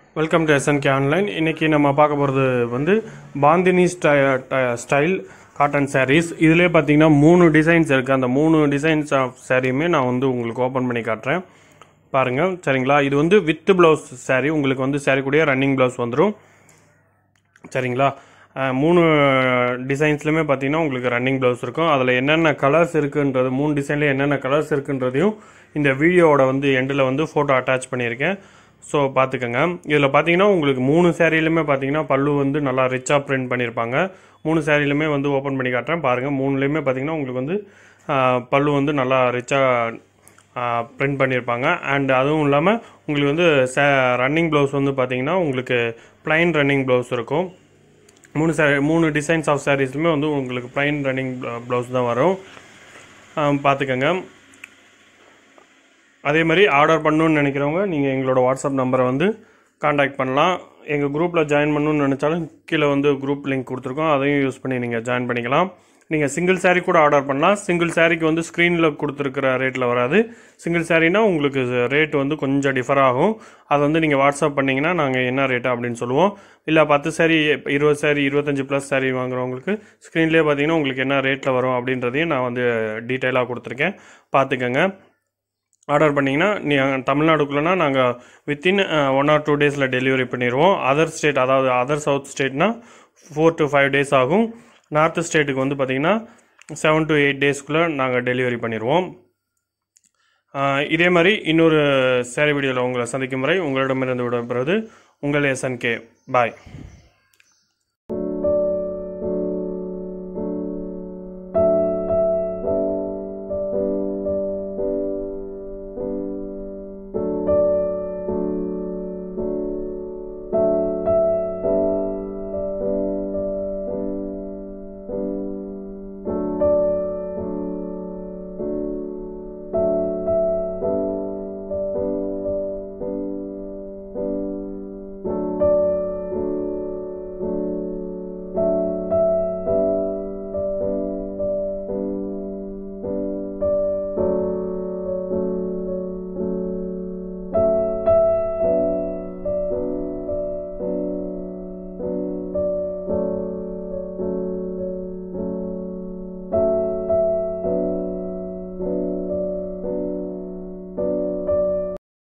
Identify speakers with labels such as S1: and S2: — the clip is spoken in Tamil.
S1: வெல்கம் டு எஸ்என்கே ஆன்லைன் இன்னைக்கு நம்ம பார்க்க போகிறது வந்து பாந்தினி ஸ்டை ஸ்டைல் காட்டன் sarees இதிலே பார்த்தீங்கன்னா மூணு டிசைன்ஸ் இருக்குது அந்த மூணு டிசைன்ஸ் ஆஃப் சாரியுமே நான் வந்து உங்களுக்கு ஓப்பன் பண்ணி காட்டுறேன் பாருங்கள் சரிங்களா இது வந்து வித் ப்ளவுஸ் saree உங்களுக்கு வந்து saree கூடயே ரன்னிங் ப்ளவுஸ் வந்துடும் சரிங்களா அஹ், மூணு டிசைன்ஸ்லையுமே பார்த்தீங்கன்னா உங்களுக்கு ரன்னிங் ப்ளவுஸ் இருக்கும் அதில் என்னென்ன கலர்ஸ் இருக்குன்றது மூணு டிசைன்லேயே என்னென்ன கலர்ஸ் இருக்குன்றதையும் இந்த வீடியோவோட வந்து எண்டில் வந்து ஃபோட்டோ அட்டாச் பண்ணியிருக்கேன் ஸோ பார்த்துக்கோங்க இதில் பார்த்தீங்கன்னா உங்களுக்கு மூணு சேரீலுமே பார்த்தீங்கன்னா பல்லு வந்து நல்லா ரிச்சாக பிரிண்ட் பண்ணியிருப்பாங்க மூணு சேரீலுமே வந்து ஓப்பன் பண்ணி காட்டுறேன் பாருங்கள் மூணுலேயுமே பார்த்தீங்கன்னா உங்களுக்கு வந்து அஹ், பல்லு வந்து நல்லா ரிச்சாக பிரிண்ட் பண்ணியிருப்பாங்க அண்ட் அதுவும் இல்லாமல் உங்களுக்கு வந்து ரன்னிங் ப்ளவுஸ் வந்து பார்த்தீங்கன்னா உங்களுக்கு ப்ளைன் ரன்னிங் ப்ளவுஸ் இருக்கும் மூணு சே மூணு டிசைன்ஸ் ஆஃப் சாரீஸுமே வந்து உங்களுக்கு ப்ளைன் ரன்னிங் ப்ளவுஸ் தான் வரும் ஆம், பார்த்துக்கோங்க அதே மாதிரி ஆர்டர் பண்ணணும்னு நினைக்கிறவங்க நீங்கள் எங்களோட வாட்ஸ்அப் நம்பரை வந்து காண்டாக்ட் பண்ணலாம் எங்கள் குரூப்பில் ஜாயின் பண்ணணும்னு நினச்சாலும் கீழே வந்து குரூப் லிங்க் கொடுத்துருக்கோம் அதையும் யூஸ் பண்ணி நீங்கள் ஜாயின் பண்ணிக்கலாம் நீங்கள் சிங்கிள் saree கூட ஆர்டர் பண்ணலாம் சிங்கிள் சாரீக்கு வந்து ஸ்க்ரீனில் கொடுத்துருக்கிற ரேட்டில் வராது சிங்கிள் சாரீனா உங்களுக்கு ரேட் வந்து கொஞ்சம் டிஃபர் ஆகும் அது வந்து நீங்கள் வாட்ஸ்அப் பண்ணிங்கன்னா நாங்கள் என்ன ரேட்டு அப்படின்னு சொல்லுவோம் இல்லை பத்து சாரி இருபது சாரி இருபத்தஞ்சி ப்ளஸ் சாரி வாங்குறவங்களுக்கு ஸ்க்ரீன்லேயே பார்த்தீங்கன்னா உங்களுக்கு என்ன ரேட்டில் வரும் அப்படின்றதையும் நான் வந்து டீட்டெயிலாக கொடுத்துருக்கேன் பார்த்துக்கோங்க ஆர்டர் பண்ணிங்கன்னா நீ தமிழ்நாடுக்குள்ளனா நாங்கள் வித்தின் ஒன் ஆர் டூ டேஸில் டெலிவரி பண்ணிடுவோம் அதர் ஸ்டேட் அதாவது அதர் சவுத் ஸ்டேட்னா ஃபோர் டு ஃபைவ் டேஸ் ஆகும் நார்த் ஸ்டேட்டுக்கு வந்து பார்த்திங்கன்னா செவன் டு எயிட் டேஸ்க்குள்ளே நாங்கள் டெலிவரி பண்ணிடுவோம் ஆஹ் இதே மாதிரி இன்னொரு சேரை வீடியோவில் உங்களை சந்திக்கும் வரை உங்களிடமிருந்து விடைபெறுவது உங்கள் எஸ்என்கே பாய்